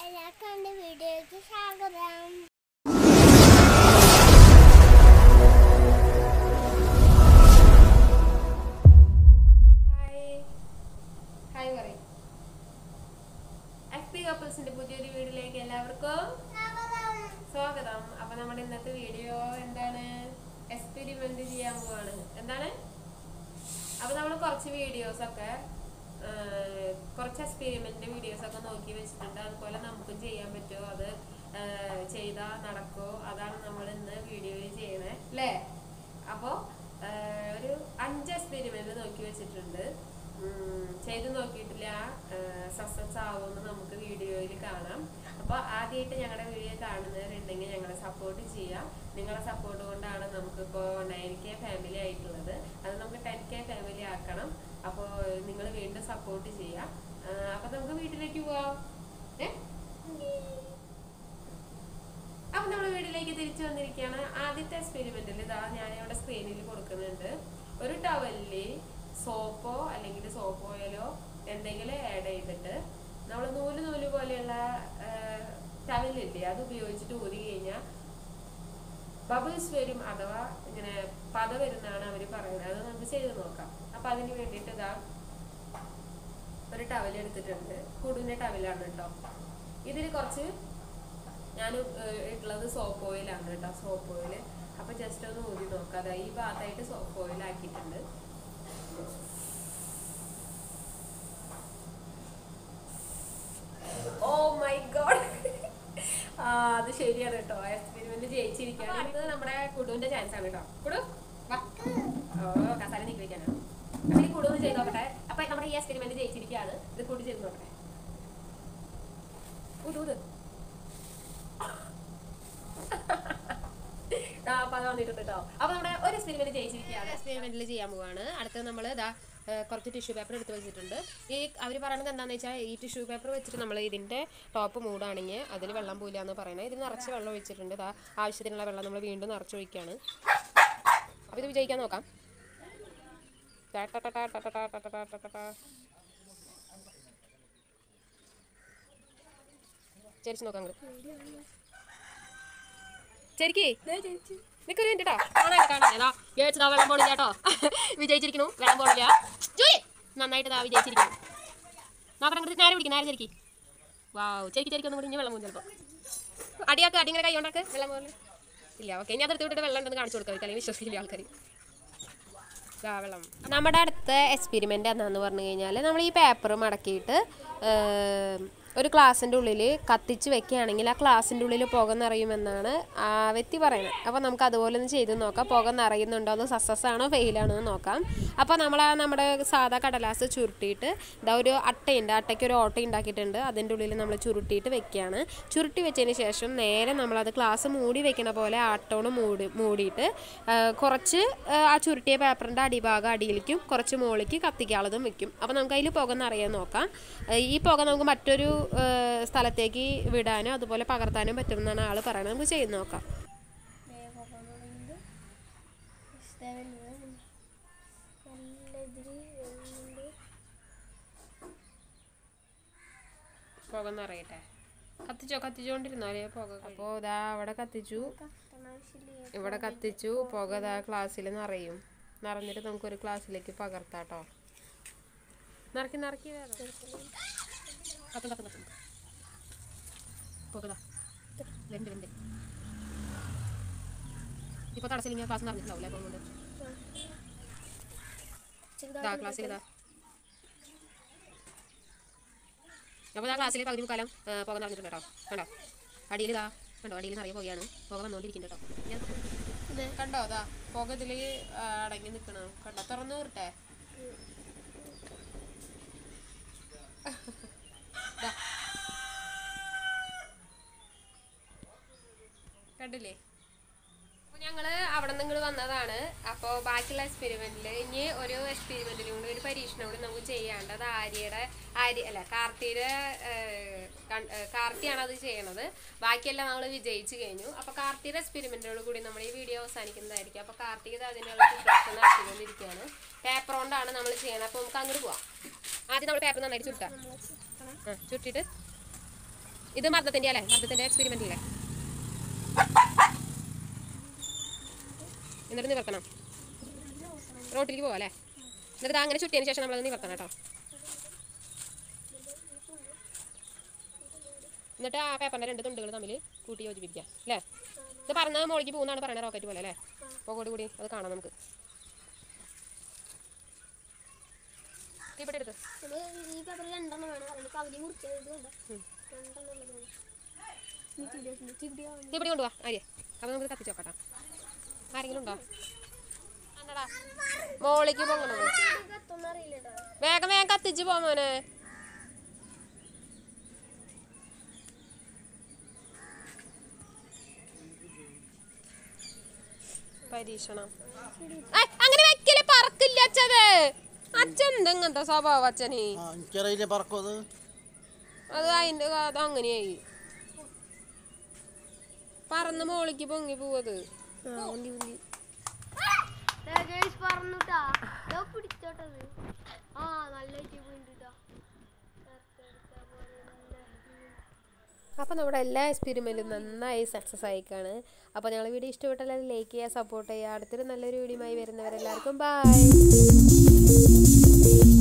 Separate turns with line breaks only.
എല്ലാവർക്കും എൻ്റെ വീഡിയോയ്ക്ക് സ്വാഗതം
ഹായ് ഹായ് പറയും എഫ് പി കപ്പിൾസിന്റെ പുതിയൊരു വീഡിയോയിലേക്ക് എല്ലാവർക്കും സ്വാഗതം അപ്പൊ നമ്മുടെ ഇന്നത്തെ വീഡിയോ എന്താണ് എക്സ്പെരിമെന്റ് ചെയ്യാൻ പോവാണ് എന്താണ് അപ്പൊ നമ്മൾ കുറച്ച് വീഡിയോസ് ഒക്കെ ആ, കുറച്ച് എക്സ്പെരിമെന്റ് വീഡിയോസ് ഒക്കെ നോക്കി വെച്ചിട്ടുണ്ട് അതുപോലെ നമുക്കും ചെയ്യാൻ പറ്റുമോ അത് ആ, ചെയ്താ നടക്കോ അതാണ് നമ്മൾ ഇന്ന് വീഡിയോയിൽ ചെയ്യണേ അല്ലേ അപ്പോ ആ, ഒരു അഞ്ച് എക്സ്പെരിമെന്റ് നോക്കി വെച്ചിട്ടുണ്ട് ഉം, ചെയ്ത് നോക്കിയിട്ടില്ല സക്സസ് ആവുമെന്ന് നമുക്ക് വീഡിയോയിൽ കാണാം അപ്പൊ ആദ്യമായിട്ട് ഞങ്ങളുടെ വീഡിയോ കാണുന്നവരുണ്ടെങ്കിൽ ഞങ്ങളെ സപ്പോർട്ട് ചെയ്യാം നിങ്ങളെ സപ്പോർട്ട് കൊണ്ടാണ് നമുക്കിപ്പോ നയൻ കെ ഫാമിലി ആയിട്ടുള്ളത് അത് നമുക്ക് ടെൻ കെ ഫാമിലി ആക്കണം അപ്പോൾ നിങ്ങൾ വീണ്ടും സപ്പോർട്ട് ചെയ്യാം ആ, അപ്പൊ നമുക്ക് വീട്ടിലേക്ക് പോവാം ഏ അപ്പൊ നമ്മൾ വീട്ടിലേക്ക് തിരിച്ചു വന്നിരിക്കുകയാണ് ആദ്യത്തെ എക്സ്പെരിമെന്റിൽ ഇതാ ഞാൻ ഇവിടെ സ്ക്രീനിൽ കൊടുക്കുന്നുണ്ട് ഒരു ടവലില് സോപ്പോ അല്ലെങ്കിൽ സോപ്പ് ഓയിലോ എന്തെങ്കിലും ആഡ് ചെയ്തിട്ട് നമ്മൾ നൂല് നൂല് പോലെയുള്ള ടവലില്ലേ അത് ഉപയോഗിച്ചിട്ട് ഊരി കഴിഞ്ഞാൽ ബബിൾസ് വരും അഥവാ ഇങ്ങനെ പത വരുന്നതാണ് അവർ പറയുന്നത് അത് നമുക്ക് ചെയ്ത് നോക്കാം അപ്പൊ അതിന് വേണ്ടിയിട്ട് ഇതാ ഒരു ടവൽ എടുത്തിട്ടുണ്ട് കുടുവിന്റെ ടവലാണ് കേട്ടോ ഇതിൽ കുറച്ച് ഞാൻ ഇട്ടുള്ളത് സോപ്പ് ഓയിലാണ് കേട്ടോ സോപ്പ് ഓയിൽ അപ്പൊ ജസ്റ്റ് ഒന്ന് ഊതി നോക്കാം അതാ ഈ ഭാഗത്തായിട്ട് സോപ്പ് ഓയിൽ ആക്കിയിട്ടുണ്ട് ഓ മൈ ഗോഡ് ആ അത് ശരിയാണ് കേട്ടോ എക്സ്പെരിമെന്റ് ജയിച്ചിരിക്കുകയാണ് അടുത്തത് നമ്മുടെ കുടുവിന്റെ ചാൻസ് ആണ് കേട്ടോ കുടു വാ ഓ കസാല നീക്കി വെക്കാനാണ് അപ്പൊ ഈ കുടു ഒന്ന് ചെയ്ത് നോക്കട്ടെ അപ്പൊ നമ്മുടെ ഈ എക്സ്പെരിമെന്റ് ജയിച്ചിരിക്കുകയാണ് ഇത് കുടി ചെയ്ത് നോക്കട്ടെ ഊത് ഊത് ആ അപ്പൊ അത് വന്നിട്ടുണ്ട് കേട്ടോ അപ്പൊ നമ്മുടെ ഒരു എക്സ്പെരിമെന്റ് ജയിച്ചിരിക്കുകയാണ് എക്സ്പെരിമെന്റിൽ ചെയ്യാൻ പോവാണ് അടുത്തത് നമ്മൾ ഇതാ ഏ, കുറച്ച് ടിഷ്യൂ പേപ്പർ എടുത്ത് വെച്ചിട്ടുണ്ട് ഈ അവർ പറയുന്നത് എന്താണെന്ന് വെച്ചാൽ ഈ ടിഷ്യൂ പേപ്പർ വെച്ചിട്ട് നമ്മൾ ഇതിൻ്റെ ടോപ്പ് മൂടാണെങ്കിൽ അതിൽ വെള്ളം പോയില്ല എന്ന് പറയുന്നത് ഇതിൽ നിറച്ച് വെള്ളം ഒഴിച്ചിട്ടുണ്ട് ഇതാ ആവശ്യത്തിനുള്ള വെള്ളം നമ്മൾ വീണ്ടും നിറച്ചൊഴിക്കുകയാണ് അപ്പോൾ ഇത് വിജയിക്കാൻ നോക്കാം ടാ ടാ ടാ ടാ ടാ ടാ ടാ ടാ ടാ ടാ ടാ. ചരിച്ച് നോക്കാം അങ്ങോട്ട് ശരിക്കേ നിക്കൊരു മിനിറ്റ് കേട്ടോ കാണാൻ കാണാൻ ഏതാ ജയിച്ചതാ വെള്ളം പോണില്ല കേട്ടോ വിജയിച്ചിരിക്കണു വെള്ളം പോണില്ല ജോലി നന്നായിട്ട് ഇതാ വിജയിച്ചിരിക്കുന്നു നോക്കണം അങ്ങോട്ട് നേരെ പിടിക്കും നേരെ ശരിക്ക് വാവ് ശരിക്ക് ശരിക്കും ഒന്നും കൂടി ഇനി വെള്ളം പോകും ചിലപ്പോൾ അടിയാക്ക് അടി ഇങ്ങനെ കൈ കൊണ്ടാക്ക് വെള്ളം പോലെ ഇല്ല ഓക്കെ ഇനി അതെടുത്ത് വിട്ടിട്ട് വെള്ളം ഉണ്ടെന്ന് കാണിച്ചു കൊടുക്കാം അല്ലെങ്കിൽ വിശ്വസിക്കില്ല ആൾക്കാർ ദാ വെള്ളം നമ്മുടെ അടുത്ത എക്സ്പെരിമെൻ്റ് എന്താണെന്ന് പറഞ്ഞു കഴിഞ്ഞാൽ നമ്മൾ ഈ പേപ്പർ മടക്കിയിട്ട് ഏം, ഒരു ക്ലാസ്സിൻ്റെ ഉള്ളിൽ കത്തിച്ച് വെക്കുകയാണെങ്കിൽ ആ ക്ലാസ്സിൻ്റെ ഉള്ളിൽ പുക നിറയുമെന്നാണ് ആ വ്യക്തി പറയുന്നത് അപ്പോൾ നമുക്ക് അതുപോലെ ഒന്ന് ചെയ്ത് നോക്കാം പുക നിറയുന്നുണ്ടോ അത് സക്സസ് ആണോ ഫെയിൽ ആണോ എന്ന് നോക്കാം അപ്പോൾ നമ്മൾ ആ നമ്മുടെ സാധാ കടലാസ് ചുരുട്ടിയിട്ട് ഇതാ ഒരു അട്ടയുണ്ട് അട്ടയ്ക്ക് ഒരു ഓട്ട ഉണ്ടാക്കിയിട്ടുണ്ട് അതിൻ്റെ ഉള്ളിൽ നമ്മൾ ചുരുട്ടിയിട്ട് വെക്കുകയാണ് ചുരുട്ടി വെച്ചതിന് ശേഷം നേരെ നമ്മളത് ക്ലാസ് മൂടി വെക്കണ പോലെ ആട്ടോണ് മൂടി മൂടിയിട്ട് ആ, കുറച്ച് ആ, ആ ചുരുട്ടിയ പേപ്പറിൻ്റെ അടിഭാഗം അടിയിലേക്കും കുറച്ച് മുകളിലേക്ക് കത്തിക്കാനുള്ളതും വെക്കും അപ്പോൾ നമുക്ക് അതിൽ പുക നിറയാൻ നോക്കാം ആ, ഈ പുക നമുക്ക് മറ്റൊരു ആ, സ്ഥലത്തേക്ക് വിടാനും അതുപോലെ പകർത്താനും പറ്റുമെന്നാണ് ആൾ പറയുന്നത് നമുക്ക് ചെയ്ത് നോക്കാം പുക നിറയട്ടെ കത്തിച്ചോ കത്തിച്ചുകൊണ്ടിരുന്നാലേ പുക അപ്പോൾ ഇതാ അവിടെ കത്തിച്ചു ഇവിടെ കത്തിച്ചു പുക ഇതാ ക്ലാസ്സിൽ നിറയും നിറഞ്ഞിട്ട് നമുക്കൊരു ക്ലാസ്സിലേക്ക് പകർത്താട്ടോ നിറക്കി നിറക്കി വേറെ കത്തും കത്തും കത്തും പുക ദാ. വെണ്ട് വെണ്ട് ഇപ്പൊ തടസ്സിലിങ്ങനെ ക്ലാസ് നിറഞ്ഞിട്ടുണ്ടാവില്ലേ അപ്പം കൊണ്ട് ഇതാ ക്ലാസ്സിൽ ഇതാ അപ്പോൾ ആ ക്ലാസ്സിൽ പകുതി മുക്കാലം ആ, പുക നിറഞ്ഞിട്ടുണ്ട് കേട്ടോ കണ്ടോ അടിയിൽ ഇതാ കണ്ടോ അടിയിൽ നിറയെ പുകയാണ് പുക വന്നുകൊണ്ടിരിക്കുന്നുണ്ട് കേട്ടോ ഞാൻ കണ്ടോ അതാ പുക ഇതിൽ അടങ്ങി നിൽക്കണം കണ്ടോ തുറന്നു വിട്ടെ കണ്ടില്ലേ അപ്പോൾ ഞങ്ങള് അവിടെ നിന്ന് ഇങ്ങോട്ട് വന്നതാണ് അപ്പോൾ ബാക്കിയുള്ള എക്സ്പെരിമെന്റിൽ ഇനി ഒരു എക്സ്പെരിമെന്റിലും കൂടി ഒരു പരീക്ഷണം കൂടി നമുക്ക് ചെയ്യാണ്ടത് ആര്യയുടെ ആര്യ അല്ല കാർത്തിയുടെ ഏഹ്, കൺ- ഏഹ്, കാർത്തിയാണ് അത് ചെയ്യണത് ബാക്കിയെല്ലാം നമ്മൾ വിജയിച്ചു കഴിഞ്ഞു അപ്പോൾ കാർത്തിയുടെ എക്സ്പെരിമെന്റോട് കൂടി നമ്മൾ ഈ വീഡിയോ അവസാനിക്കുന്നതായിരിക്കും അപ്പോൾ കാർത്തിക ഇത് അതിനുള്ള പ്രിപ്പറേഷൻ നടത്തിക്കൊണ്ടിരിക്കുകയാണ് പേപ്പർ കൊണ്ടാണ് നമ്മൾ ചെയ്യണത് അപ്പോൾ നമുക്ക് അങ്ങോട്ട് പോവാം ആദ്യം നമ്മൾ പേപ്പർ നന്നായിട്ട് ചുരുട്ടാം ആ ചുരുട്ടിയിട്ട് ഇത് മർദ്ദത്തിന്റെ അല്ലേ മർദ്ദത്തിന്റെ എക്സ്പെരിമെന്റ് അല്ലേ എന്നിട്ട് നിവർത്തണം റോട്ടിലേക്ക് പോവാം അല്ലേ എന്നിട്ട് ഇത് അങ്ങനെ ചുറ്റിയതിന് ശേഷം നമ്മളത് നിവർത്തണം കേട്ടോ എന്നിട്ട് ആ പേപ്പറിന്റെ രണ്ട് തുണ്ടുകൾ തമ്മിൽ കൂട്ടി യോജിപ്പിക്കുക അല്ലേ ഇത് പറഞ്ഞ മോളിക്ക് പോകുന്നതാണ് പറയുന്നത് റോക്കറ്റ് പോലെ അല്ലേ പോകോട് കൂടി അത് കാണാം നമുക്ക് തീപ്പെട്ടി എടുത്ത്
ഈ പേപ്പറിൽ രണ്ടെണ്ണം വേണം അതുകൊണ്ട് പകുതി മുറിച്ചത് രണ്ടെണ്ണം ഉള്ളത്
തീപ്പെട്ടി കൊണ്ടുപോവാ ആര്യ അപ്പോൾ നമുക്ക് കത്തിച്ച് നോക്കട്ടാ ആരെങ്കിലും ഉണ്ടോ എന്നടാ മോളിക്ക് പോകണം
കത്തൊന്നറിയില്ലട്ടോ
വേഗം വേഗം കത്തിച്ച് പോ മോനെ പരീക്ഷണം ഏയ്, അങ്ങനെ വെക്കല് പറക്കില്ല അച്ഛത് അച്ഛൻ എന്തെങ്ങനത്തെ സ്വഭാവം അച്ഛന്
ആ എനിക്കറിയില്ല പറക്കും അത്
അത് അതിന്റെ അത് അങ്ങനെയായി പറന്ന് മോളിക്ക് പൊങ്ങി പോവത്
പറഞ്ഞുട്ടാ പിടിച്ചോട്ടത് ആ നല്ല പോയിട്ടാ
അപ്പോൾ നമ്മുടെ എല്ലാ എക്സ്പെരിമെൻറ്റും നന്നായി സക്സസ് ആയിക്കാണ് അപ്പോൾ ഞങ്ങൾ വീഡിയോ ഇഷ്ടപ്പെട്ടാൽ ലൈക്ക് ചെയ്യുക സപ്പോർട്ട് ചെയ്യുക അടുത്തൊരു നല്ലൊരു വീഡിയോയുമായി വരുന്നവരെല്ലാവർക്കും ബൈ